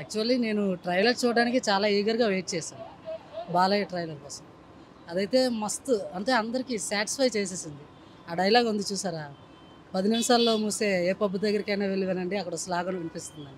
Actually నేను trailer చూడడానికి చాలా ఈగర్గా వెయిట్ చేశాను బాలయ్య ట్రైలర్ కోసం అదైతే మస్తు అంటే అందరికీ సాటిస్ఫై చేసేసింది ఆ డైలాగ్ ఉంది చూసారా పది నిమిషాల్లో మూసే ఏ పబ్బు దగ్గరికైనా వెళ్ళి వినండి అక్కడ స్లాగన్ వినిపిస్తుందని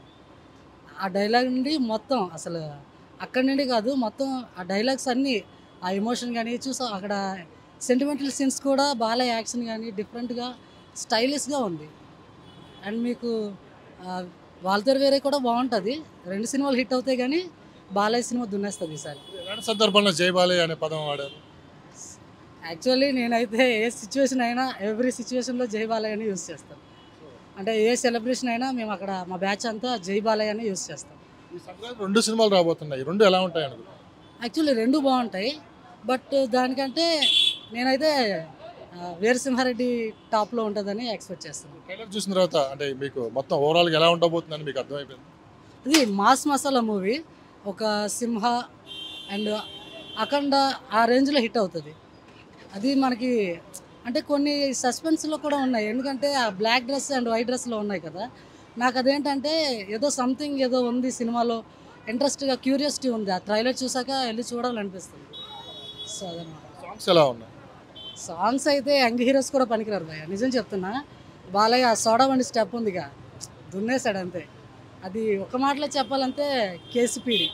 ఆ డైలాగ్ నుండి మొత్తం అసలు అక్కడి నుండి కాదు మొత్తం ఆ డైలాగ్స్ అన్నీ ఆ ఎమోషన్ కానీ చూసాం అక్కడ సెంటిమెంటల్ సీన్స్ కూడా బాలయ్య యాక్షన్ కానీ డిఫరెంట్గా స్టైలిష్గా ఉంది అండ్ మీకు ఆ, వాళ్ళతో వేరే కూడా బాగుంటుంది రెండు సినిమాలు హిట్ అవుతాయి కానీ బాలయ్య సినిమా దున్నేస్తుంది ఈసారి ఎలాంటి సందర్భంలో జై బాలయ్య అనే పదం వాడారు యాక్చువల్లీ నేనైతే ఏ సిచ్యువేషన్ అయినా ఎవ్రీ సిచ్యువేషన్లో జై బాలయ్య అని యూస్ చేస్తాను అంటే ఏ సెలబ్రేషన్ అయినా మేము అక్కడ మా బ్యాచ్ అంతా జై బాలయ్య అని యూస్ చేస్తాం ఈ సంక్రాంతి రెండు సినిమాలు రాబోతున్నాయి రెండు ఎలా ఉంటాయి అనుకో యాక్చువల్లీ రెండు బాగుంటాయి బట్ దానికంటే నేనైతే ఆ, వీరసింహారెడ్డి టాప్లో ఉంటుందని ఎక్స్పెక్ట్ చేస్తాను ట్రైలర్ చూసిన తర్వాత అంటే మీకు మొత్తం ఓవరాల్గా ఎలా ఉండబోతుందని మీకు అర్థమైపోయింది ఇది మాస్ మసాలా మూవీ ఒక సింహ అండ్ అఖండ ఆ రేంజ్లో హిట్ అవుతుంది అది మనకి అంటే కొన్ని సస్పెన్స్లో కూడా ఉన్నాయి ఎందుకంటే ఆ బ్లాక్ డ్రెస్ అండ్ వైట్ డ్రెస్లో ఉన్నాయి కదా నాకు అదేంటంటే ఏదో సంథింగ్ ఏదో ఉంది సినిమాలో ఇంట్రెస్ట్గా క్యూరియాసిటీ ఉంది ఆ ట్రైలర్ చూసాక వెళ్ళి చూడాలనిపిస్తుంది సో అదనమాట సాంగ్స్ ఎలా ఉన్నాయి సాంగ్స్ అయితే యంగ్ హీరోస్ కూడా పనికిరారు భయ్య నిజం చెప్తున్నా బాలయ్య ఆ సోడా వండి స్టెప్ ఉందిగా దున్నేశాడు అంతే అది ఒక మాటలో చెప్పాలంటే కేసీపీడి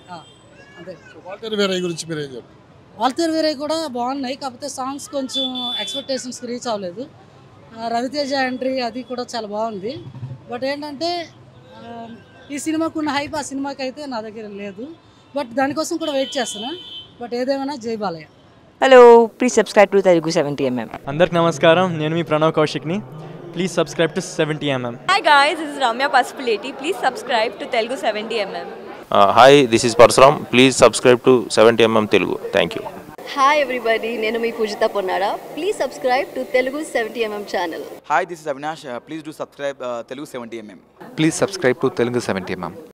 అంతే వాల్టర్ వేరే గురించి మీరు ఏం చెప్పారు వాళ్ళతో వేరే కూడా బాగున్నాయి కాకపోతే సాంగ్స్ కొంచెం ఎక్స్పెక్టేషన్స్కి రీచ్ అవ్వలేదు ఆ, రవితేజ ఎంట్రీ అది కూడా చాలా బాగుంది బట్ ఏంటంటే ఆ, ఈ సినిమాకు ఉన్న హైప్ ఆ సినిమాకి అయితే నా దగ్గర లేదు బట్ దానికోసం కూడా వెయిట్ చేస్తున్నా బట్ ఏదేమైనా జై Balayya Hello, please subscribe to Telugu 70mm. అందరికి నమస్కారం నేను మీ ప్రణవ్ కౌశిక్ని please subscribe to seventy MM Hi guys, this is Ramya Pasupuleti. Please subscribe to Telugu 70mm. Hi this is Parashuram please subscribe to seventy MM Telugu thank you hi everybody నేను మీ Pujitha Ponnada please subscribe to Telugu seventy MM channel Hi, this is Avinash. Uh, please do subscribe uh, Telugu 70mm. Please subscribe to Telugu 70 mm.